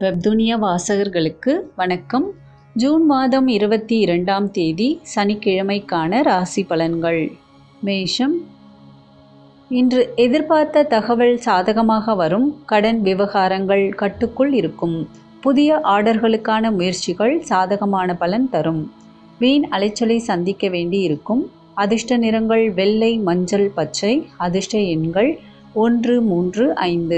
வெப்துனியா வாசகர்களுக்கு வணக்கம் ஜூன் மாதம் இருபத்தி இரண்டாம் தேதி சனிக்கிழமைக்கான ராசி பலன்கள் மேஷம் இன்று எதிர்பார்த்த தகவல் சாதகமாக வரும் கடன் விவகாரங்கள் கட்டுக்குள் இருக்கும் புதிய ஆர்டர்களுக்கான முயற்சிகள் சாதகமான பலன் தரும் வீண் அலைச்சலை சந்திக்க வேண்டி இருக்கும் அதிர்ஷ்ட நிறங்கள் வெள்ளை மஞ்சள் பச்சை அதிர்ஷ்ட எண்கள் ஒன்று மூன்று ஐந்து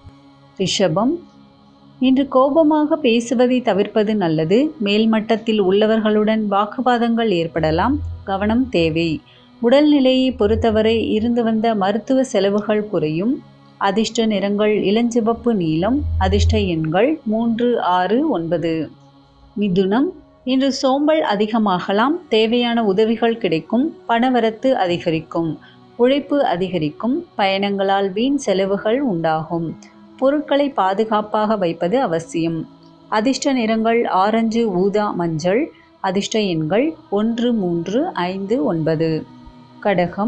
ரிஷபம் இன்று கோபமாக பேசுவதை தவிர்ப்பது நல்லது மேல்மட்டத்தில் உள்ளவர்களுடன் வாக்குவாதங்கள் ஏற்படலாம் கவனம் தேவை உடல்நிலையை பொறுத்தவரை இருந்து வந்த மருத்துவ செலவுகள் குறையும் அதிர்ஷ்ட நிறங்கள் இளஞ்சிவப்பு நீலம் அதிர்ஷ்ட எண்கள் மூன்று ஆறு ஒன்பது மிதுனம் இன்று சோம்பல் அதிகமாகலாம் தேவையான உதவிகள் கிடைக்கும் பணவரத்து அதிகரிக்கும் உழைப்பு அதிகரிக்கும் பயணங்களால் வீண் செலவுகள் உண்டாகும் பொருட்களை பாதுகாப்பாக வைப்பது அவசியம் அதிர்ஷ்ட நிறங்கள் ஆரஞ்சு ஊதா மஞ்சள் அதிர்ஷ்ட எண்கள் ஒன்று மூன்று ஐந்து ஒன்பது கடகம்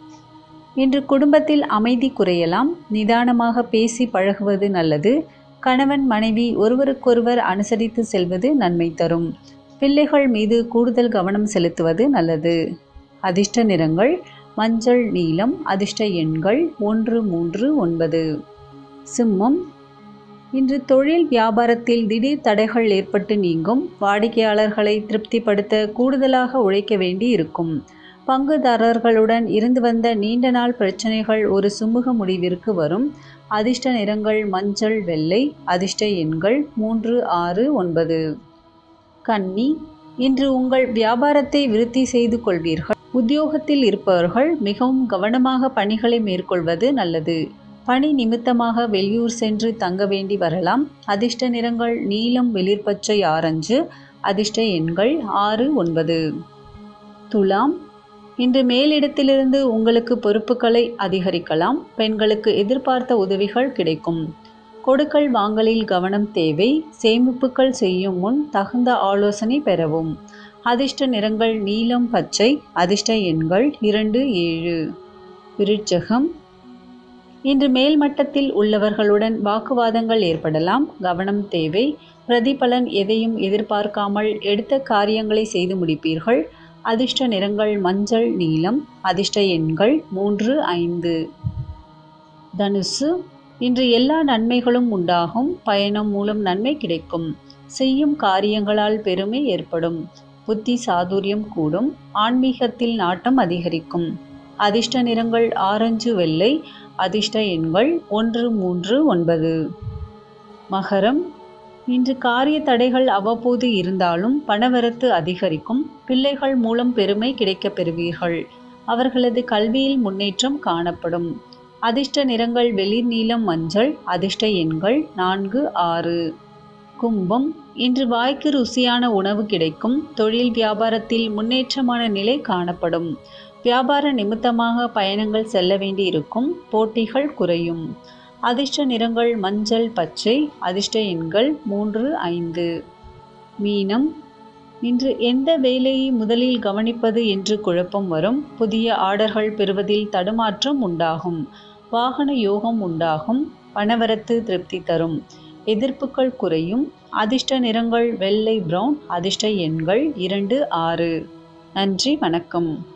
இன்று குடும்பத்தில் அமைதி குறையலாம் நிதானமாக பேசி பழகுவது நல்லது கணவன் மனைவி ஒருவருக்கொருவர் அனுசரித்து செல்வது நன்மை தரும் பிள்ளைகள் மீது கூடுதல் கவனம் செலுத்துவது நல்லது அதிர்ஷ்ட நிறங்கள் மஞ்சள் நீலம் அதிர்ஷ்ட எண்கள் ஒன்று மூன்று ஒன்பது சிம்மம் இன்று தொழில் வியாபாரத்தில் திடீர் தடைகள் ஏற்பட்டு நீங்கும் வாடிக்கையாளர்களை திருப்திப்படுத்த கூடுதலாக உழைக்க வேண்டி இருக்கும் பங்குதாரர்களுடன் இருந்து வந்த நீண்ட நாள் பிரச்சனைகள் ஒரு சுமூக முடிவிற்கு வரும் அதிர்ஷ்ட நிறங்கள் மஞ்சள் வெள்ளை அதிர்ஷ்ட எண்கள் மூன்று ஆறு ஒன்பது கன்னி இன்று உங்கள் வியாபாரத்தை விருத்தி செய்து கொள்வீர்கள் உத்தியோகத்தில் இருப்பவர்கள் மிகவும் கவனமாக பணிகளை மேற்கொள்வது நல்லது பணி நிமித்தமாக வெளியூர் சென்று தங்க வேண்டி வரலாம் அதிர்ஷ்ட நிறங்கள் நீலம் வெளிர்பச்சை ஆரஞ்சு அதிர்ஷ்ட எண்கள் ஆறு ஒன்பது துலாம் இன்று மேலிடத்திலிருந்து உங்களுக்கு பொறுப்புகளை அதிகரிக்கலாம் பெண்களுக்கு எதிர்பார்த்த உதவிகள் கிடைக்கும் கொடுக்கல் வாங்கலில் கவனம் தேவை சேமிப்புகள் செய்யும் முன் தகுந்த ஆலோசனை பெறவும் அதிர்ஷ்ட நிறங்கள் நீலம் பச்சை அதிர்ஷ்ட எண்கள் இரண்டு ஏழு விருட்சகம் இன்று மேல்மட்டத்தில் உள்ளவர்களுடன் வாக்குவாதங்கள் ஏற்படலாம் கவனம் தேவை பிரதிபலன் எதையும் எதிர்பார்க்காமல் எடுத்த காரியங்களை செய்து முடிப்பீர்கள் அதிர்ஷ்ட நிறங்கள் மஞ்சள் நீலம் அதிர்ஷ்ட எண்கள் மூன்று ஐந்து தனுசு இன்று எல்லா நன்மைகளும் உண்டாகும் பயணம் மூலம் நன்மை கிடைக்கும் செய்யும் காரியங்களால் பெருமை ஏற்படும் புத்தி சாதுரியம் கூடும் ஆன்மீகத்தில் நாட்டம் அதிகரிக்கும் அதிர்ஷ்ட நிறங்கள் ஆரஞ்சு வெள்ளை அதிர்ஷ்ட எண்கள் ஒன்று மூன்று ஒன்பது மகரம் இன்று காரிய தடைகள் அவ்வப்போது இருந்தாலும் பணவரத்து அதிகரிக்கும் பிள்ளைகள் மூலம் பெருமை கிடைக்கப் பெறுவீர்கள் அவர்களது கல்வியில் முன்னேற்றம் காணப்படும் அதிர்ஷ்ட நிறங்கள் வெளிர் நீலம் மஞ்சள் அதிர்ஷ்ட எண்கள் நான்கு ஆறு கும்பம் இன்று வாய்க்கு ருசியான உணவு கிடைக்கும் தொழில் வியாபாரத்தில் முன்னேற்றமான நிலை காணப்படும் வியாபார நிமித்தமாக பயணங்கள் செல்ல வேண்டியிருக்கும் போட்டிகள் குறையும் அதிர்ஷ்ட நிறங்கள் மஞ்சள் பச்சை அதிர்ஷ்ட எண்கள் மூன்று ஐந்து மீனம் இன்று எந்த வேலையை முதலில் கவனிப்பது என்று குழப்பம் வரும் புதிய ஆர்டர்கள் பெறுவதில் தடுமாற்றம் உண்டாகும் வாகன யோகம் உண்டாகும் பணவரத்து திருப்தி தரும் எதிர்ப்புகள் குறையும் அதிர்ஷ்ட நிறங்கள் வெள்ளை பிரவுன் அதிர்ஷ்ட எண்கள் இரண்டு ஆறு நன்றி வணக்கம்